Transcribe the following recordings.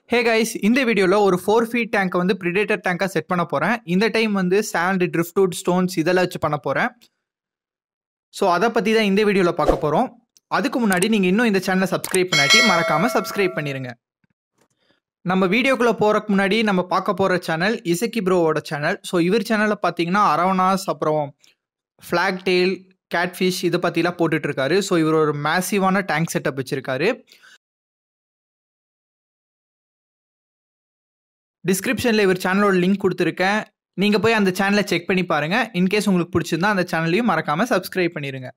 hey guys இந்த வீடியோவில் ஒரு ஃபோர் ஃபீட் டேங்கை வந்து ப்ரிடேட்டர் டேங்காக செட் பண்ண போகிறேன் இந்த டைம் வந்து சாண்ட் ட்ரிஃப்ட்வுட் ஸ்டோன்ஸ் இதெல்லாம் வச்சு பண்ண போகிறேன் ஸோ அதை பற்றி தான் இந்த வீடியோவில் பார்க்க போகிறோம் அதுக்கு முன்னாடி நீங்கள் இன்னும் இந்த சேனலை சப்ஸ்கிரைப் பண்ணாட்டி மறக்காமல் சப்ஸ்கிரைப் பண்ணிடுங்க நம்ம வீடியோக்குள்ளே போகிறக்கு முன்னாடி நம்ம பார்க்க போகிற சேனல் இசக்கி ப்ரோவோட சேனல் ஸோ இவர் சேனலில் பார்த்தீங்கன்னா அரவணாஸ் அப்புறம் ஃப்ளாக் டெயில் கேட்ஃபிஷ் இதை பற்றிலாம் போட்டுட்ருக்காரு ஸோ இவர் ஒரு மேசிவான டேங்க் செட்டப் வச்சுருக்காரு டிஸ்கிரிப்ஷனில் இவர் சேனலோட லிங்க் கொடுத்துருக்கேன் நீங்கள் போய் அந்த சேனலை செக் பண்ணி பாருங்கள் இன்கேஸ் உங்களுக்கு பிடிச்சிருந்தா அந்த சேனலையும் மறக்காமல் சப்ஸ்கிரைப் பண்ணிடுங்க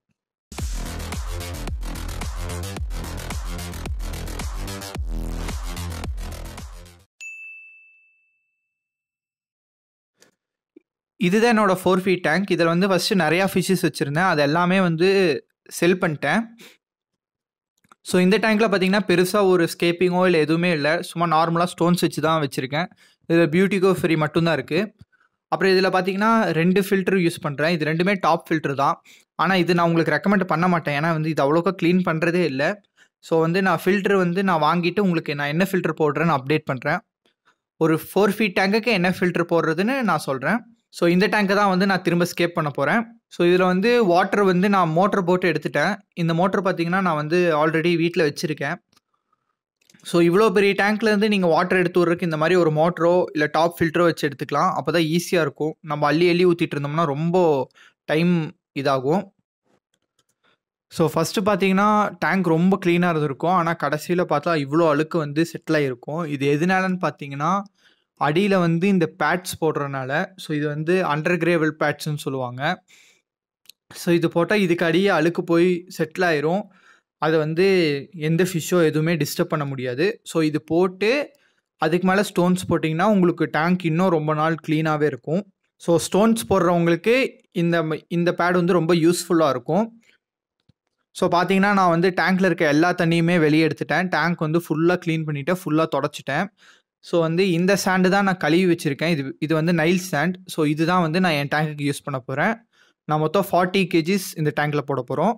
இதுதான் என்னோடய ஃபோர் ஃபீட் டேங்க் இதில் வந்து ஃபஸ்ட்டு நிறையா ஃபிஷ்ஷஸ் வச்சுருந்தேன் அது எல்லாமே வந்து செல் பண்ணிட்டேன் ஸோ இந்த டேங்க்கில் பார்த்தீங்கன்னா பெருசாக ஒரு ஸ்கேப்பிங்கோ இல்லை எதுவுமே இல்லை சும்மா நார்மலாக ஸ்டோன்ஸ் வச்சு தான் வச்சுருக்கேன் இதில் பியூட்டிகோ ஃப்ரீ மட்டும்தான் இருக்குது அப்புறம் இதில் பார்த்தீங்கன்னா ரெண்டு ஃபில்டர் யூஸ் பண்ணுறேன் இது ரெண்டுமே டாப் ஃபில்டர் தான் ஆனால் இது நான் உங்களுக்கு ரெக்கமெண்ட் பண்ண மாட்டேன் ஏன்னா வந்து இது அவ்வளோக்கா க்ளீன் பண்ணுறதே இல்லை ஸோ வந்து நான் ஃபில்டர் வந்து நான் வாங்கிட்டு உங்களுக்கு நான் என்ன ஃபில்டர் போடுறேன்னு அப்டேட் பண்ணுறேன் ஒரு ஃபோர் ஃபீட் டேங்குக்கு என்ன ஃபில்டர் போடுறதுன்னு நான் சொல்கிறேன் ஸோ இந்த டேங்கை தான் வந்து நான் திரும்ப ஸ்கேப் பண்ண போகிறேன் ஸோ இதில் வந்து வாட்டர் வந்து நான் மோட்டர் போட்டு எடுத்துட்டேன் இந்த மோட்டர் பார்த்தீங்கன்னா நான் வந்து ஆல்ரெடி வீட்டில் வச்சுருக்கேன் ஸோ இவ்வளோ பெரிய டேங்க்லேருந்து நீங்கள் வாட்டர் எடுத்து விட்றதுக்கு இந்த மாதிரி ஒரு மோட்டரோ இல்லை டாப் ஃபில்டரோ வச்சு எடுத்துக்கலாம் அப்போ தான் ஈஸியாக இருக்கும் நம்ம அள்ளி அள்ளி ஊற்றிட்டு இருந்தோம்னா ரொம்ப டைம் இதாகும் ஸோ ஃபஸ்ட்டு பார்த்தீங்கன்னா டேங்க் ரொம்ப க்ளீனாக இருந்திருக்கும் ஆனால் கடைசியில் பார்த்தா இவ்வளோ அழுக்கு வந்து செட்டில் ஆகிருக்கும் இது எதனாலன்னு பார்த்தீங்கன்னா அடியில் வந்து இந்த பேட்ஸ் போடுறனால ஸோ இது வந்து அண்டர் கிரேவல் பேட்ஸ்ன்னு சொல்லுவாங்க ஸோ இது போட்டால் இதுக்கு அடியே அழுக்கு போய் செட்டில் ஆயிரும் அதை வந்து எந்த ஃபிஷ்ஷோ எதுவுமே டிஸ்டர்ப் பண்ண முடியாது ஸோ இது போட்டு அதுக்கு மேலே ஸ்டோன்ஸ் போட்டிங்கன்னா உங்களுக்கு டேங்க் இன்னும் ரொம்ப நாள் க்ளீனாகவே இருக்கும் ஸோ ஸ்டோன்ஸ் போடுறவங்களுக்கு இந்த இந்த பேட் வந்து ரொம்ப யூஸ்ஃபுல்லாக இருக்கும் ஸோ பார்த்தீங்கன்னா நான் வந்து டேங்க்கில் இருக்க எல்லா தண்ணியுமே வெளியே எடுத்துட்டேன் டேங்க் வந்து ஃபுல்லாக க்ளீன் பண்ணிவிட்டு ஃபுல்லாக தொடச்சிட்டேன் ஸோ வந்து இந்த சாண்டு தான் நான் கழுவி வச்சுருக்கேன் இது இது வந்து நைல் சாண்ட் ஸோ இதுதான் வந்து நான் என் டேங்க்குக்கு யூஸ் பண்ண போகிறேன் நான் மொத்தம் ஃபார்ட்டி கேஜிஸ் இந்த டேங்க்கில் போட போகிறோம்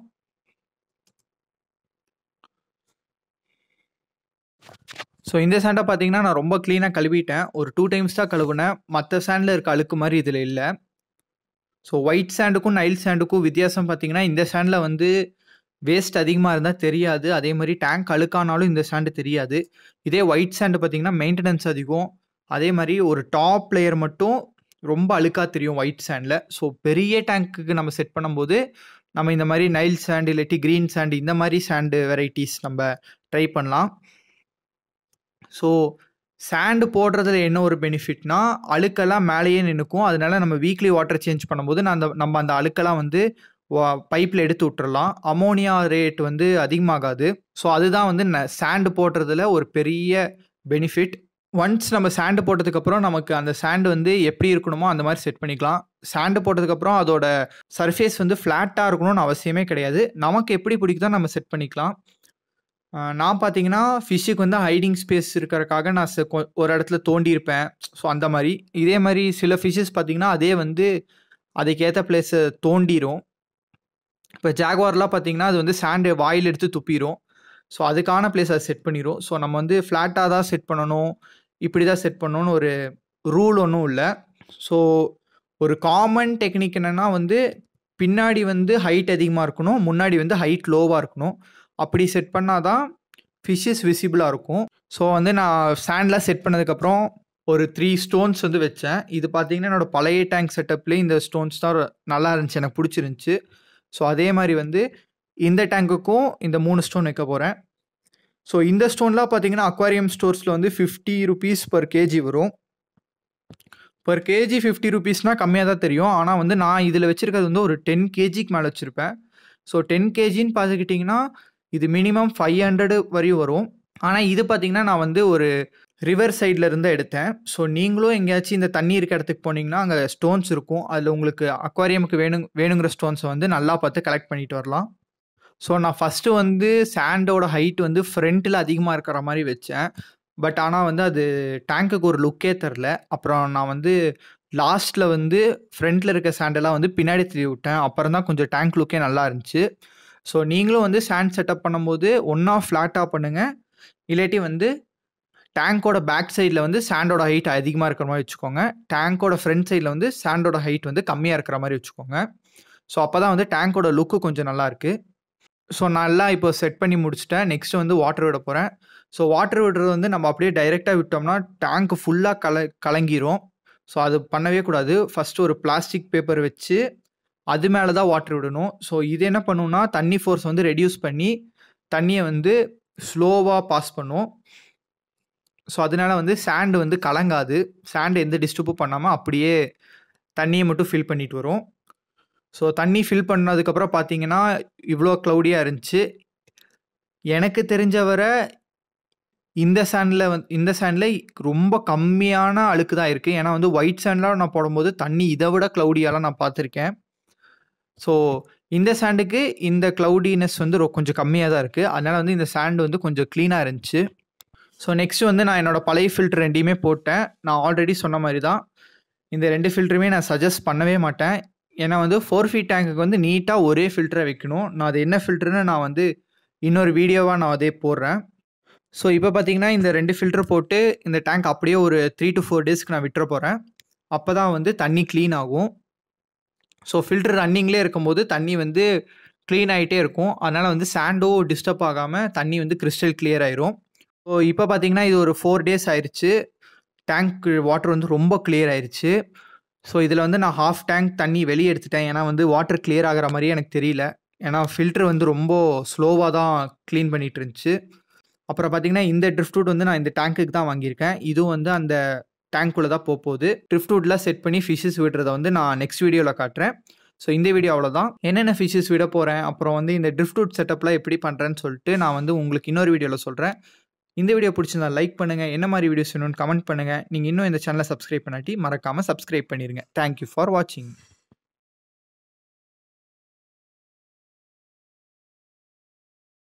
ஸோ இந்த சாண்டை பார்த்தீங்கன்னா நான் ரொம்ப க்ளீனாக கழுவிட்டேன் ஒரு டூ டைம்ஸ் தான் கழுவுனேன் மற்ற சாண்டில் இருக்க அழுக்கு மாதிரி இதில் இல்லை ஸோ ஒயிட் சாண்டுக்கும் நைல் சாண்டுக்கும் வித்தியாசம் பார்த்தீங்கன்னா இந்த சாண்டில் வந்து வேஸ்ட் அதிகமாக இருந்தால் தெரியாது அதே மாதிரி டேங்க் அழுக்கானாலும் இந்த சாண்டு தெரியாது இதே ஒயிட் சாண்டு பார்த்தீங்கன்னா மெயின்டெனன்ஸ் அதிகம் அதே மாதிரி ஒரு டாப் லேயர் மட்டும் ரொம்ப அழுக்காக தெரியும் ஒயிட் சாண்டில் ஸோ பெரிய டேங்க்குக்கு நம்ம செட் பண்ணும்போது நம்ம இந்த மாதிரி நைல் சாண்டு இல்லாட்டி க்ரீன் சாண்டு இந்த மாதிரி சாண்டு வெரைட்டிஸ் நம்ம ட்ரை பண்ணலாம் ஸோ சாண்டு போடுறதுல என்ன ஒரு பெனிஃபிட்னா அழுக்கெல்லாம் மேலேயே நின்றுக்கும் அதனால நம்ம வீக்லி வாட்டர் சேஞ்ச் பண்ணும்போது நான் அந்த நம்ம அந்த அழுக்கெல்லாம் வந்து பைப்பில் எடுத்து விட்டுறலாம் அமோனியா ரேட் வந்து அதிகமாகாது ஸோ அதுதான் வந்து சாண்டு போடுறதுல ஒரு பெரிய பெனிஃபிட் ஒன்ஸ் நம்ம சாண்டு போட்டதுக்கப்புறம் நமக்கு அந்த சாண்டு வந்து எப்படி இருக்கணுமோ அந்த மாதிரி செட் பண்ணிக்கலாம் சாண்டு போட்டதுக்கப்புறம் அதோட சர்ஃபேஸ் வந்து ஃப்ளாட்டாக இருக்கணும்னு அவசியமே கிடையாது நமக்கு எப்படி பிடிக்குதோ நம்ம செட் பண்ணிக்கலாம் நான் பார்த்தீங்கன்னா ஃபிஷ்ஷுக்கு வந்து ஹைடிங் ஸ்பேஸ் இருக்கிறக்காக நான் ஒரு இடத்துல தோண்டியிருப்பேன் ஸோ அந்த மாதிரி இதே மாதிரி சில ஃபிஷ்ஷஸ் பார்த்தீங்கன்னா அதே வந்து அதுக்கேற்ற பிளேஸை தோண்டிரும் இப்போ ஜாகுவார்லாம் பார்த்தீங்கன்னா அது வந்து சாண்டு வாயில் எடுத்து துப்பிடும் ஸோ அதுக்கான பிளேஸ் அதை செட் பண்ணிடும் ஸோ நம்ம வந்து ஃப்ளாட்டாக தான் செட் பண்ணணும் இப்படி தான் செட் பண்ணணும்னு ஒரு ரூல் ஒன்றும் இல்லை ஸோ ஒரு காமன் டெக்னிக் என்னென்னா வந்து பின்னாடி வந்து ஹைட் அதிகமாக இருக்கணும் முன்னாடி வந்து ஹைட் லோவாக இருக்கணும் அப்படி செட் பண்ணால் தான் ஃபிஷ்ஷஸ் விசிபிளாக இருக்கும் ஸோ வந்து நான் சாண்ட்லாம் செட் பண்ணதுக்கப்புறம் ஒரு த்ரீ ஸ்டோன்ஸ் வந்து வச்சேன் இது பார்த்தீங்கன்னா என்னோடய பழைய டேங்க் செட்டப்லேயே இந்த ஸ்டோன்ஸ் தான் நல்லா இருந்துச்சு எனக்கு பிடிச்சிருந்துச்சி ஸோ அதே மாதிரி வந்து இந்த டேங்குக்கும் இந்த மூணு ஸ்டோன் வைக்க போகிறேன் ஸோ இந்த ஸ்டோன்லாம் பார்த்தீங்கன்னா அக்வாரியம் ஸ்டோர்ஸில் வந்து ஃபிஃப்டி ருபீஸ் பர் கேஜி வரும் பர் கேஜி ஃபிஃப்டி ருபீஸ்னால் கம்மியாக தான் தெரியும் ஆனால் வந்து நான் இதில் வச்சுருக்கிறது வந்து ஒரு டென் கேஜிக்கு மேலே வச்சுருப்பேன் ஸோ டென் கேஜின்னு பார்த்துக்கிட்டிங்கன்னா இது மினிமம் ஃபைவ் ஹண்ட்ரடு வரையும் வரும் ஆனால் இது பார்த்திங்கன்னா நான் வந்து ஒரு ரிவர் சைடில் இருந்து எடுத்தேன் ஸோ நீங்களும் எங்கேயாச்சும் இந்த தண்ணி இருக்க இடத்துக்கு போனீங்கன்னா அங்கே ஸ்டோன்ஸ் இருக்கும் அதில் உங்களுக்கு அக்வாரியமுக்கு வேணும் வேணுங்கிற ஸ்டோன்ஸை வந்து நல்லா பார்த்து கலெக்ட் பண்ணிட்டு வரலாம் ஸோ நான் ஃபஸ்ட்டு வந்து சாண்டோட ஹைட் வந்து ஃப்ரண்ட்டில் அதிகமாக இருக்கிற மாதிரி வச்சேன் பட் ஆனால் வந்து அது டேங்க்குக்கு ஒரு லுக்கே தரல அப்புறம் நான் வந்து லாஸ்ட்டில் வந்து ஃப்ரண்ட்டில் இருக்க சாண்டெல்லாம் வந்து பின்னாடி திருவி விட்டேன் அப்புறம் தான் கொஞ்சம் டேங்க் லுக்கே நல்லா இருந்துச்சு ஸோ நீங்களும் வந்து சாண்ட் செட்டப் பண்ணும்போது ஒன்றா ஃப்ளாட்டாக பண்ணுங்கள் இல்லாட்டி வந்து டேங்கோட பேக் சைடில் வந்து சாண்டோட ஹைட் அதிகமாக இருக்கிற மாதிரி வச்சுக்கோங்க டேங்கோட ஃப்ரண்ட் சைடில் வந்து சாண்டோட ஹைட் வந்து கம்மியாக இருக்கிற மாதிரி வச்சுக்கோங்க ஸோ அப்போ தான் வந்து டேங்கோட லுக்கு கொஞ்சம் நல்லா இருக்குது ஸோ நல்லா இப்போ செட் பண்ணி முடிச்சிட்டேன் நெக்ஸ்ட் வந்து வாட்டர் விட போகிறேன் ஸோ வாட்டர் விடுறது வந்து நம்ம அப்படியே டைரெக்டாக விட்டோம்னா டேங்க் ஃபுல்லாக கல கலங்கிரும் ஸோ அது பண்ணவே கூடாது ஃபஸ்ட்டு ஒரு பிளாஸ்டிக் பேப்பர் வச்சு அது மேலே தான் வாட்டர் விடணும் ஸோ இது என்ன பண்ணுன்னா தண்ணி ஃபோர்ஸ் வந்து ரெடியூஸ் பண்ணி தண்ணியை வந்து ஸ்லோவாக பாஸ் பண்ணும் ஸோ அதனால வந்து சாண்டு வந்து கலங்காது சாண்டு எந்த டிஸ்டர்பும் பண்ணாமல் அப்படியே தண்ணியை மட்டும் ஃபில் பண்ணிட்டு வரும் ஸோ தண்ணி ஃபில் பண்ணதுக்கப்புறம் பார்த்தீங்கன்னா இவ்வளோ க்ளவுடியாக இருந்துச்சு எனக்கு தெரிஞ்ச வரை இந்த சாண்டில் வந்து இந்த சாண்டில் ரொம்ப கம்மியான அழுக்கு தான் இருக்குது ஏன்னா வந்து ஒயிட் சாண்டில் நான் போடும்போது தண்ணி இதை விட க்ளவுடியாலாம் நான் பார்த்துருக்கேன் ஸோ இந்த சாண்டுக்கு இந்த க்ளவுடினஸ் வந்து ரொ- கொஞ்சம் கம்மியாக தான் இருக்குது அதனால் வந்து இந்த சாண்டு வந்து கொஞ்சம் க்ளீனாக இருந்துச்சு ஸோ நெக்ஸ்ட் வந்து நான் என்னோட பழைய ஃபில்டர் ரெண்டையுமே போட்டேன் நான் ஆல்ரெடி சொன்ன மாதிரி தான் இந்த ரெண்டு ஃபில்டருமே நான் சஜஸ்ட் பண்ணவே மாட்டேன் ஏன்னா வந்து ஃபோர் ஃபீட் டேங்குக்கு வந்து நீட்டாக ஒரே ஃபில்டரை வைக்கணும் நான் அது என்ன ஃபில்டர்னு நான் வந்து இன்னொரு வீடியோவாக நான் அதே போடுறேன் ஸோ இப்போ பார்த்தீங்கன்னா இந்த ரெண்டு ஃபில்டர் போட்டு இந்த டேங்க் அப்படியே ஒரு த்ரீ டு ஃபோர் டேஸ்க்கு நான் விட்டுற போகிறேன் அப்போ தான் வந்து தண்ணி க்ளீன் ஆகும் ஸோ ஃபில்டர் ரன்னிங்லேயே இருக்கும்போது தண்ணி வந்து க்ளீன் ஆகிட்டே இருக்கும் அதனால் வந்து சாண்டோ டிஸ்டர்ப் ஆகாமல் தண்ணி வந்து கிறிஸ்டல் கிளியர் ஆயிரும் ஸோ இப்போ பார்த்தீங்கன்னா இது ஒரு ஃபோர் டேஸ் ஆயிடுச்சு டேங்க் வாட்டர் வந்து ரொம்ப கிளியர் ஆயிருச்சு ஸோ இதில் வந்து நான் ஹாஃப் டேங்க் தண்ணி வெளியே எடுத்துட்டேன் ஏன்னா வந்து வாட்டர் கிளியர் ஆகிற மாதிரியே எனக்கு தெரியல ஏன்னா ஃபில்டர் வந்து ரொம்ப ஸ்லோவாக தான் க்ளீன் பண்ணிட்டு இருந்துச்சு அப்புறம் பார்த்தீங்கன்னா இந்த ட்ரிஃப்ட் வந்து நான் இந்த டேங்க்குக்கு தான் வாங்கியிருக்கேன் இதுவும் வந்து அந்த டேங்க்குள்ளே தான் போக போகுது ட்ரிஃப்ட் செட் பண்ணி ஃபிஷ்ஷஸ் விடுறத வந்து நான் நெக்ஸ்ட் வீடியோவில் காட்டுறேன் ஸோ இந்த வீடியோ அவ்வளோதான் என்னென்ன ஃபிஷ்ஷஸ் விட போகிறேன் அப்புறம் வந்து இந்த ட்ரிஃப்ட் செட்டப்லாம் எப்படி பண்ணுறேன்னு சொல்லிட்டு நான் வந்து உங்களுக்கு இன்னொரு வீடியோவில் சொல்கிறேன் இந்த வீடியோ பிடிச்சிருந்தா லைக் பண்ணுங்கள் என்ன மாதிரி வீடியோஸ் வேணும்னு கமெண்ட் பண்ணுங்கள் நீங்கள் இன்னும் இந்த சேனலை சப்ஸ்கிரைப் பண்ணாட்டி மறக்காமல் சப்ஸ்கிரைப் பண்ணிடுங்க தேங்க்யூ ஃபார் வாட்சிங்